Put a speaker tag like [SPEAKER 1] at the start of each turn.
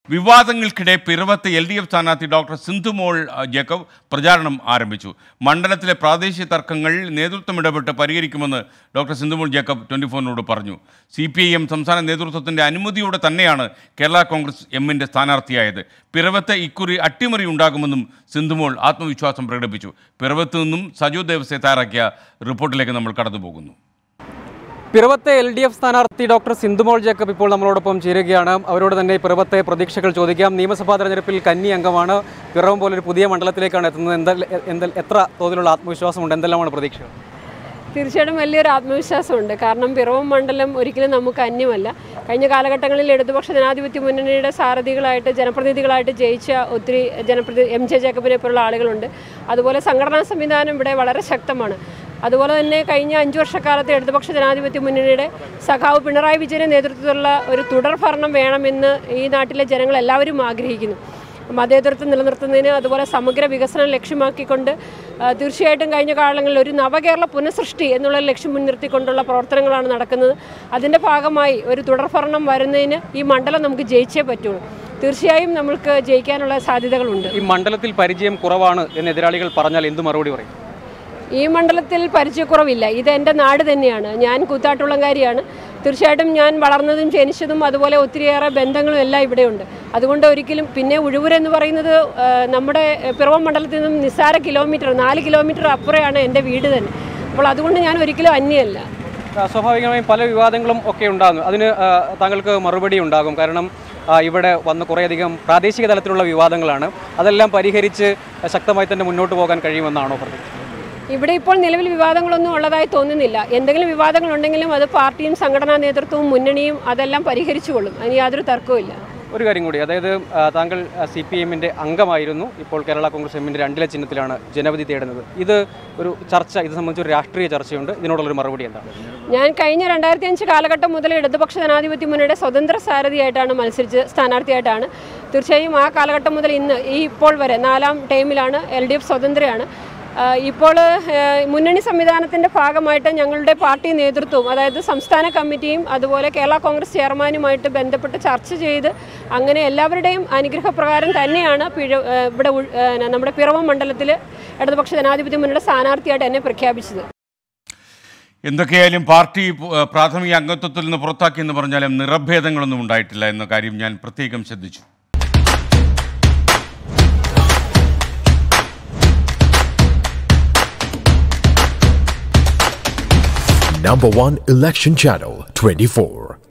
[SPEAKER 1] വിവാദങ്ങൾക്കിടെ പിറവത്ത് L D F സ്ഥാനാർത്ഥി doctor Sindhumol അഹ്, ജേക്കബ് പ്രചാരണം ആരംഭിച്ചു മണ്ഡലത്തിലെ പ്രാദേശിക തർക്കങ്ങൾ നേതൃത്വം ഇടപെട്ട് പരിഹരിക്കുമെന്ന് ഡോക്ടർ സിന്ധുമോൾ ജേക്കബ് ട്വൻറ്റി ഫോറിനോട് പറഞ്ഞു സി പി ഐ എം സംസ്ഥാന നേതൃത്വത്തിൻ്റെ അനുമതിയോടെ തന്നെയാണ് കേരള കോൺഗ്രസ് എമ്മിൻ്റെ സ്ഥാനാർത്ഥിയായത് പിറവത്ത് ഇക്കുറി അട്ടിമറി ഉണ്ടാകുമെന്നും സിന്ധുമോൾ ആത്മവിശ്വാസം പ്രകടിപ്പിച്ചു പിറവത്ത് നിന്നും സജു ദേവസെ തയ്യാറാക്കിയ റിപ്പോർട്ടിലേക്ക് നമ്മൾ കടന്നു പോകുന്നു
[SPEAKER 2] പിറവത്തെ എൽ ഡി എഫ് സ്ഥാനാർത്ഥി ഡോക്ടർ സിന്ധുമോൾ ജേക്കബ് ഇപ്പോൾ നമ്മളോടൊപ്പം ചേരുകയാണ് അവരോട് തന്നെ ഈ പിറവത്തെ പ്രതീക്ഷകൾ ചോദിക്കാം നിയമസഭാ തെരഞ്ഞെടുപ്പിൽ കന്നി അംഗമാണ് പിറവം പോലൊരു പുതിയ മണ്ഡലത്തിലേക്കാണ് എത്തുന്നത് എന്താ എന്താ എത്ര തോതിലുള്ള ആത്മവിശ്വാസമുണ്ട് എന്തെല്ലാമാണ് പ്രതീക്ഷകൾ
[SPEAKER 3] തീർച്ചയായിട്ടും വലിയൊരു ആത്മവിശ്വാസമുണ്ട് കാരണം പിറവം മണ്ഡലം ഒരിക്കലും നമുക്ക് അന്യമല്ല കഴിഞ്ഞ കാലഘട്ടങ്ങളിൽ ഇടതുപക്ഷ ജനാധിപത്യ മുന്നണിയുടെ സാരഥികളായിട്ട് ജനപ്രതിനിധികളായിട്ട് ജയിച്ച ഒത്തിരി ജനപ്രതി എം ജെ ജേക്കബിനെ പോലുള്ള ആളുകളുണ്ട് അതുപോലെ സംഘടനാ സംവിധാനം ഇവിടെ വളരെ ശക്തമാണ് അതുപോലെ തന്നെ കഴിഞ്ഞ അഞ്ചു വർഷക്കാലത്തെ ഇടതുപക്ഷ ജനാധിപത്യ മുന്നണിയുടെ സഖാവ് പിണറായി വിജയന്റെ നേതൃത്വത്തിലുള്ള ഒരു തുടർ ഭരണം വേണമെന്ന് ഈ നാട്ടിലെ ജനങ്ങൾ എല്ലാവരും ആഗ്രഹിക്കുന്നു മതേതരത്വം നിലനിർത്തുന്നതിന് അതുപോലെ സമഗ്ര വികസനം ലക്ഷ്യമാക്കിക്കൊണ്ട് ആ, തീർച്ചയായിട്ടും കഴിഞ്ഞ കാലങ്ങളിൽ ഒരു നവകേരള പുനഃസൃഷ്ടി എന്നുള്ള ലക്ഷ്യം മുൻനിർത്തിക്കൊണ്ടുള്ള പ്രവർത്തനങ്ങളാണ് നടക്കുന്നത് അതിൻ്റെ ഭാഗമായി ഒരു തുടർഭരണം വരുന്നതിന് ഈ മണ്ഡലം നമുക്ക് ജയിച്ചേ പറ്റുള്ളൂ തീർച്ചയായും നമ്മൾക്ക് ജയിക്കാനുള്ള സാധ്യതകളുണ്ട്
[SPEAKER 2] ഈ മണ്ഡലത്തിൽ പരിചയം കുറവാണ് എന്ന് എതിരാളികൾ പറഞ്ഞാൽ എന്ത് മറുപടി പറയും
[SPEAKER 3] ഈ മണ്ഡലത്തിൽ പരിചയക്കുറവില്ല ഇത് എൻ്റെ നാട് തന്നെയാണ് ഞാൻ കൂത്താട്ടുള്ളങ്കാരിയാണ് തീർച്ചയായിട്ടും ഞാൻ വളർന്നതും ജനിച്ചതും അതുപോലെ ഒത്തിരിയേറെ ബന്ധങ്ങളും എല്ലാം ഇവിടെയുണ്ട് അതുകൊണ്ട് ഒരിക്കലും പിന്നെ ഉഴുവൂർ എന്ന് പറയുന്നത് ആ, നമ്മുടെ പിറവം മണ്ഡലത്തിൽ നിന്നും നിസ്സാര കിലോമീറ്റർ നാല് കിലോമീറ്റർ അപ്പുറമാണ് എൻ്റെ വീട് തന്നെ അപ്പോൾ അതുകൊണ്ട് ഞാൻ ഒരിക്കലും അന്യമല്ല
[SPEAKER 2] ആ, സ്വാഭാവികമായും പല വിവാദങ്ങളും ഒക്കെ ഉണ്ടാകും അതിന് ആ, താങ്കൾക്ക് മറുപടി ഉണ്ടാകും കാരണം ആ, ഇവിടെ വന്ന് കുറേയധികം പ്രാദേശിക തലത്തിലുള്ള വിവാദങ്ങളാണ് അതെല്ലാം പരിഹരിച്ച് ശക്തമായി തന്നെ മുന്നോട്ട് പോകാൻ കഴിയുമെന്നാണോ പ്രതീക്ഷ
[SPEAKER 3] ഇവിടെ ഇപ്പോൾ നിലവിൽ വിവാദങ്ങളൊന്നും ഉള്ളതായി തോന്നുന്നില്ല എന്തെങ്കിലും വിവാദങ്ങൾ ഉണ്ടെങ്കിലും അത് പാർട്ടിയും സംഘടനാ നേതൃത്വവും മുന്നണിയും അതെല്ലാം പരിഹരിച്ചുകൊള്ളും അതിന് യാതൊരു തർക്കവുമില്ല
[SPEAKER 2] ഒരു കാര്യം കൂടി അതായത് ആ, താങ്കൾ സി പി എമ്മിൻ്റെ അംഗമായിരുന്നു ഇപ്പോൾ കേരള കോൺഗ്രസ് എമ്മിൻ്റെ രണ്ടില ചിഹ്നത്തിലാണ് ജനവിധി തേടുന്നത് ഇത് ഒരു ചർച്ച ഇത് സംബന്ധിച്ച് ഒരു രാഷ്ട്രീയ ചർച്ചയുണ്ട് ഇതിനോടുള്ളൊരു മറുപടി എന്താണ്
[SPEAKER 3] ഞാൻ കഴിഞ്ഞ രണ്ടായിരത്തി അഞ്ച് കാലഘട്ടം മുതൽ ഇടതുപക്ഷ ജനാധിപത്യ മുന്നണിയുടെ സ്വതന്ത്ര സാരഥിയായിട്ടാണ് മത്സരിച്ച് സ്ഥാനാർത്ഥിയായിട്ടാണ് തീർച്ചയായും ആ കാലഘട്ടം മുതൽ ഇന്ന് ഈ ഇപ്പോൾ വരെ നാലാം ടൈമിലാണ് എൽ ഡി എഫ് സ്വതന്ത്രയാണ് ആ, ഇപ്പോൾ ആ, മുന്നണി സംവിധാനത്തിൻ്റെ ഭാഗമായിട്ട് ഞങ്ങളുടെ പാർട്ടി നേതൃത്വവും അതായത് സംസ്ഥാന കമ്മിറ്റിയും അതുപോലെ കേരള കോൺഗ്രസ് ചെയർമാനുമായിട്ട് ബന്ധപ്പെട്ട് ചർച്ച ചെയ്ത് അങ്ങനെ എല്ലാവരുടെയും അനുഗ്രഹപ്രകാരം തന്നെയാണ് പിഴ ആ, ഇവിടെ ഉൾ- ആ, നമ്മുടെ പിറവം മണ്ഡലത്തിൽ ഇടതുപക്ഷ ജനാധിപത്യ മുന്നണിയുടെ സ്ഥാനാർത്ഥിയായിട്ട് എന്നെ പ്രഖ്യാപിച്ചത്
[SPEAKER 1] എന്തൊക്കെയായാലും പാർട്ടി ഏഹ്, പ്രാഥമിക അംഗത്വത്തിൽ നിന്ന് പുറത്താക്കിയെന്ന് പറഞ്ഞാലും നിറഭേദങ്ങളൊന്നും ഉണ്ടായിട്ടില്ല എന്ന കാര്യം ഞാൻ പ്രത്യേകം ശ്രദ്ധിച്ചു
[SPEAKER 4] Number one election channel 24.